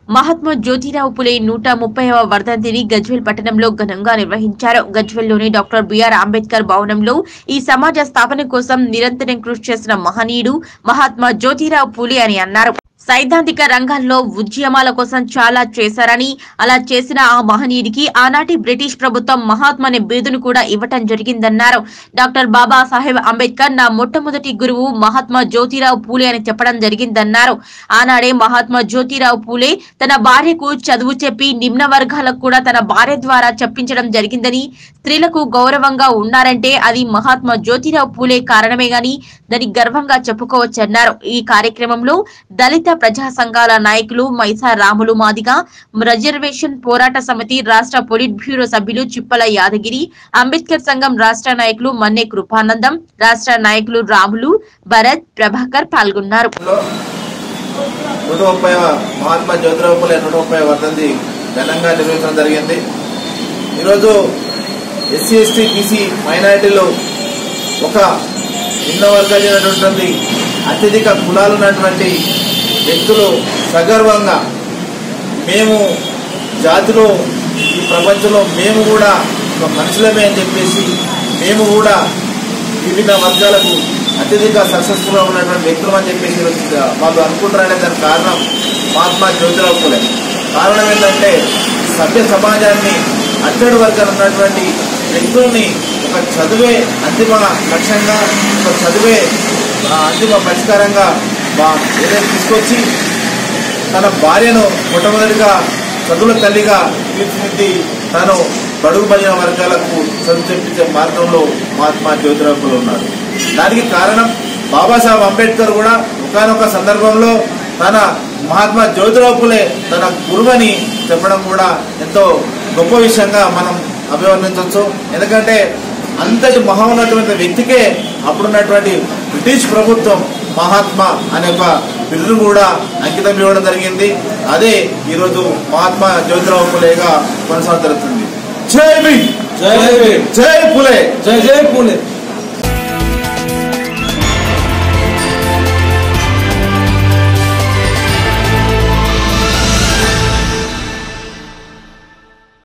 మహాత్మా జ్యోతిరావు పులే నూట ముప్పైవ వర్ధంతిని గజ్వెల్ పట్టణంలో ఘనంగా నిర్వహించారు గజ్వెల్లోని డాక్టర్ బిఆర్ అంబేద్కర్ భవనంలో ఈ సమాజ స్థాపన కోసం నిరంతరం కృషి చేసిన మహనీయుడు మహాత్మా జ్యోతిరావు పూలే అని అన్నారు సైద్ధాంతిక రంగాల్లో ఉద్యమాల కోసం చాలా చేశారని అలా చేసిన ఆ మహనీయుడికి ఆనాటి బ్రిటిష్ ప్రభుత్వం మహాత్మా అనే బిరుదును కూడా ఇవ్వటం జరిగిందన్నారు డాక్టర్ బాబాసాహెబ్ అంబేద్కర్ నా మొట్టమొదటి గురువు మహాత్మా జ్యోతిరావు పూలే అని చెప్పడం జరిగిందన్నారు ఆనాడే మహాత్మా జ్యోతిరావు పూలే తన భార్యకు చదువు చెప్పి నిమ్న వర్గాలకు కూడా తన భార్య ద్వారా చెప్పించడం జరిగిందని స్త్రీలకు గౌరవంగా ఉన్నారంటే అది మహాత్మా జ్యోతిరావు పూలే కారణమే గాని దాని గర్వంగా చెప్పుకోవచ్చన్నారు ఈ కార్యక్రమంలో దళిత ప్రజా సంఘాల నాయకులు మైసా రాములు మాదిగ రిజర్వేషన్ పోరాట సమితి రాష్ట్ర పొలిట్ బ్యూరో సభ్యులు చిప్పల యాదగిరి అంబేద్కర్ సంఘం రాష్ట్ర నాయకులు మన్నే కృపానందం రాష్ట్ర నాయకులు రాములు భరత్ ప్రభాకర్ పాల్గొన్నారు నూట ముప్పై మహాత్మా జ్యోతిరావు పూలే నూట ముప్పై వర్ధంతి ఘనంగా నిర్వహించడం జరిగింది ఈరోజు ఎస్సీ ఎస్టీ బీసీ మైనారిటీలో ఒక నిమ్న వర్గాలైనటువంటి అత్యధిక కులాలు ఉన్నటువంటి వ్యక్తులు సగర్వంగా మేము జాతిలో ఈ ప్రపంచంలో మేము కూడా ఒక మనుషులమే అని చెప్పేసి మేము కూడా వివిధ వర్గాలకు అత్యధిక సక్సెస్ఫుల్ గా ఉన్నటువంటి వ్యక్తులు అని చెప్పేసి ఈరోజు వాళ్ళు అనుకుంటారనే దానికి కారణం మహాత్మా జ్యోతిరావు పూలే కారణం ఏంటంటే సభ్య సమాజాన్ని అట్టడి వర్గాలు ఉన్నటువంటి వ్యక్తుల్ని ఒక చదువే అంతిమ లక్ష్యంగా ఒక చదువే ఆ, అంతిమ పరిష్కారంగా బా- ఏదైతే తీసుకొచ్చి తన భార్యను మొట్టమొదటిగా చదువుల తల్లిగా తీర్చిదిద్ది తను బడుగు బలిన వర్గాలకు చదువు చెప్పించే మార్గంలో మహాత్మా జ్యోతిరావు పూలే ఉన్నారు దానికి కారణం బాబాసాహెబ్ అంబేద్కర్ కూడా ఒకనొక సందర్భంలో తన మహాత్మా జ్యోతిరావు పూలే తన గురువని చెప్పడం కూడా ఎంతో గొప్ప విషయంగా మనం అభివర్ణించవచ్చు ఎందుకంటే అంతటి మహోన్నతమైన వ్యక్తికే అప్పుడున్నటువంటి బ్రిటిష్ ప్రభుత్వం మహాత్మా అనే ఒక బిరుదు కూడా అంకితం ఇవ్వడం జరిగింది అదే ఈరోజు మహాత్మా జ్యోతిరావు పులేగా కొనసాగుతుంది జై భీమ్ జై భీమ్. జై పులే జై జై పూలే